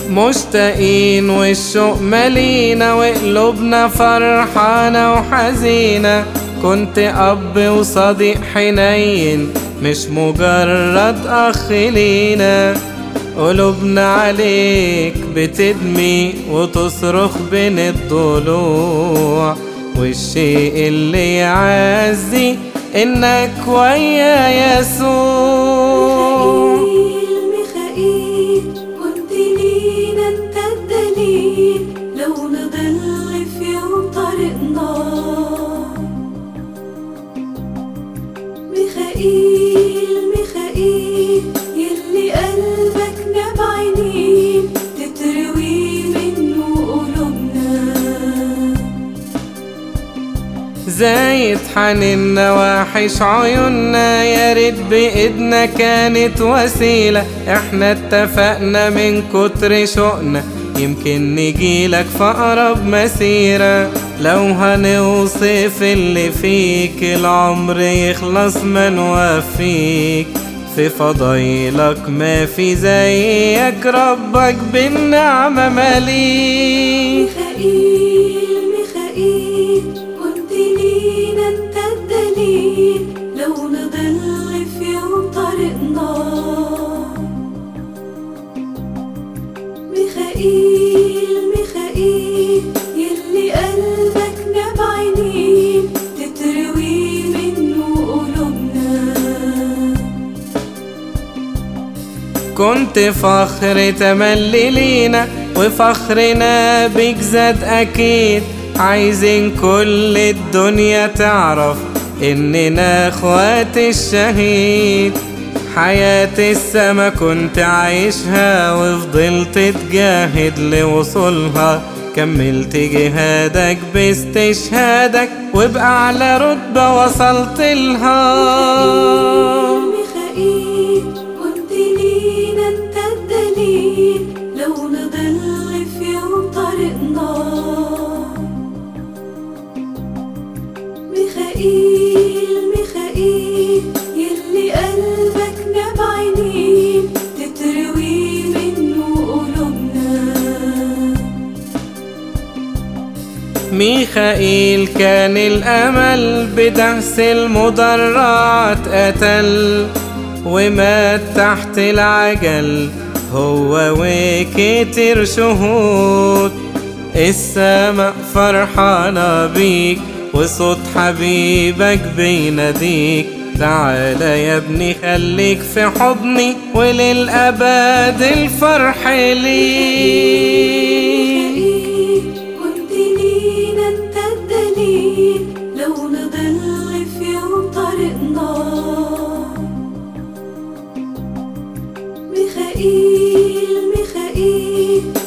مشتاقين والشوق مالينا وقلوبنا فرحانة وحزينة كنت أب وصديق حنين مش مجرد أخ لينا قلوبنا عليك بتدمي وتصرخ بين الضلوع والشيء اللي يعزي إنك ويا يسوع ميخائيل كنت لينا انت الدليل لو نضل في يوم طريقنا ميخائيل ميخائيل يلي قلبك نبع عينين تتروي منه قلوبنا زايد حننا وحش عيوننا يا ريت بإيدنا كانت وسيلة احنا اتفقنا من كتر شوقنا يمكن نجيلك في أقرب مسيرة لو هنوصف اللي فيك العمر يخلص ما نوفيك في فضايلك ما في زيك ربك بالنعمة مليك ميخائيل ميخائيل كنت لينا انت الدليل لو نضل في يوم طريقنا ميخائيل ميخائيل يلي قلبك نبع عينين تتروي منه قلوبنا كنت فخر تملي لينا وفخرنا بيك زاد أكيد عايزين كل الدنيا تعرف إننا اخوات الشهيد حياة السما كنت عايشها وفضلت تجاهد لوصولها كملت جهادك باستشهادك وبأعلى رتبة وصلت لها ميخائيل كنت لينا انت الدليل لو نضل في يوم طريقنا ميخائيل ميخائيل يلي قلبك نبع عينين تتروي منه قلوبنا ميخائيل كان الأمل بدهس المدرعات قتل ومات تحت العجل هو وكتر شهود السماء فرحانة بيك وصوت حبيبك بيناديك تعالى يا ابني خليك في حضني وللأبد الفرح ليك ميخائيل كنت لينا انت الدليل لو نضل في يوم طريقنا ميخائيل ميخائيل